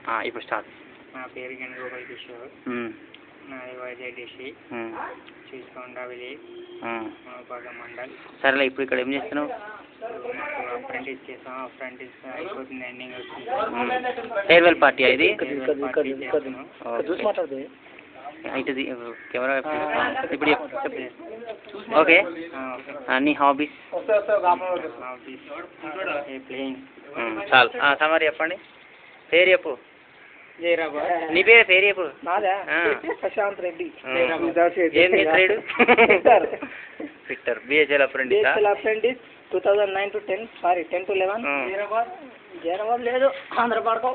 ఆ, ఇప్పుడు స్టార్ట్ నా పేరు గణగోపాల్ కిషోర్ ఉమ్, నాది Vizag district um, Chusukonda village um. Mopaka mandal సరేలే ఇప్పుడు ఇక్కడ ఏం చేస్తున్నావు నాకు అప్రెంటిస్ చేసాం అప్రెంటిస్ అయిపోతుంది ఎండింగ్ వచ్చింది ఫేర్వెల్ పార్టీ ఇది పార్టీ చేస్తున్నాం ఓకే. ఇటు ది- కెమెరా వైపు చూడు. ఇప్పుడు చెప్పు, చెప్పు. ఓకే ఆ, ఓకే ఆ, నీ హాబీస్ ఆఫీస్ ప్లేయింగ్ చాలు సమరి చెప్పండి పేరు చెప్పు జయరాబా నీ పేరు పేరు చెప్పు నాదా ఆ. ప్రశాంత్ రెడ్డి ఆ. ఏం నీ trade fitter BHEL apprentice apprentice two thousand nine to ten sorry ten to eleven Zaheerabad లేదు ఆంధ్ర పడకం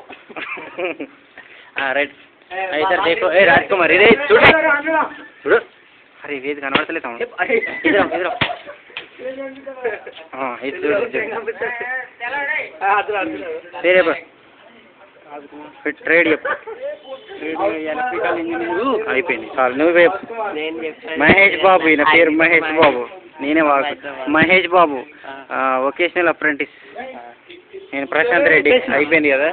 రైట్ అయితే రేపు ఏ రాజ్ కుమార్ ఇదే చూడు చూడు అరే ఇవేది కనబడతలేదు ఇదిరా ఇదిరా ఆ, ఇది చూడు ఇది చూడు. పేరు చెప్పు ఫిట్ ట్రేడ్ చెప్పు ఎలక్ట్రికల్ ఇంజనీర్ అయిపోయింది చాలు నువ్వు చెప్పు నేను చెప్తాను మహేష్ బాబు ఈయన పేరు మహేష్ బాబు నేనే వాడు మహేష్ బాబు వొకేషనల్ అప్రెంటిస్ నేను ప్రశాంత్ రెడ్డి అయిపోయింది కదా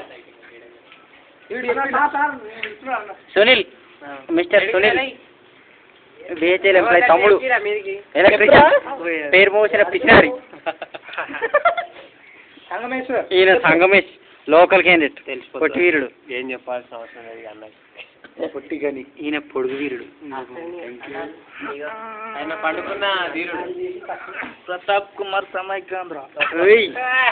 Sunil mister Sunil BHEL employee తమ్ముడు ఎలక్ట్రిషియన్ పేరు మోసిన పిచ్చినారి సంగమేశ్వర్ ఈయన సంగమేష్ లోకల్ క్యాండిడేట్ పొట్టి వీరుడు ఏం చెప్పాల్సిన అవసరం లేదు అన్నకి పొట్టి గని ఈయన పొడుగు వీరుడు ఆయన పండుకున్న ధీరుడు ప్రతాప్ కుమార్ సమైక్యాంధ్ర ఓయ్.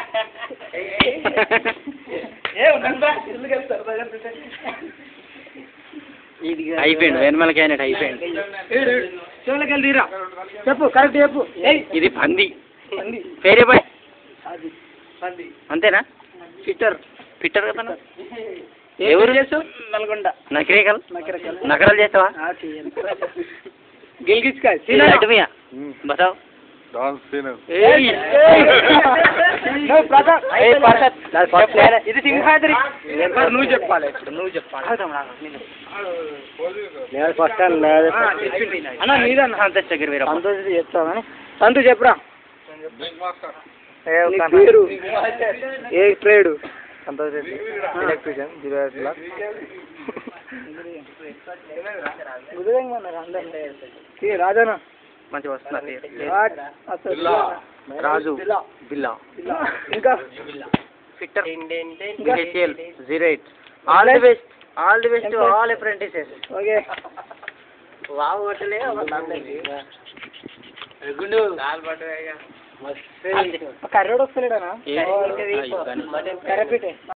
అయిపోయింది వెనమల క్యాండిడేట్ అయిపోయింది చెవులకెళ్ళి తీరా చెప్పు కరెక్ట్ చెప్పు ఇది పంది పంది పేరే బాయ్ అది పంది అంతేనా ఫిట్టర్ పిట్టర్ కదా నువ్వు? ఎవరు ఎవరు చేస్తావు నల్గొండ నకరేకల్ నకరకల్ నకరాలు చేస్తావా గిల్గిస్ కాయ్ లడ్డు మియా బతావ్ ఏయ్. ఏయ్, ప్రసాద్. నాది first player. ఇది సింహాద్రి నువ్వు చెప్పాలి ఇప్పుడు నువ్వు చెప్పాలి నేను ఫస్ట్ అన్న నీదన్న సంతోష్ దగ్గర వేరే సంతోష్ చెప్తావని సంతోష్ చెప్పురా నీ పేరు ఏ trade Santosh Reddy electrician zero eight లాక్ రాజానా మంచిగా వస్తున్నారు రాజ్ అసలు రాజు బిల్లా ఇంకా fitter HL zero eight all the best all the best all apprentices okay wow కొట్టలే గుండు కర్రోడు వస్తలేడనా ఏ? కర్రపీటే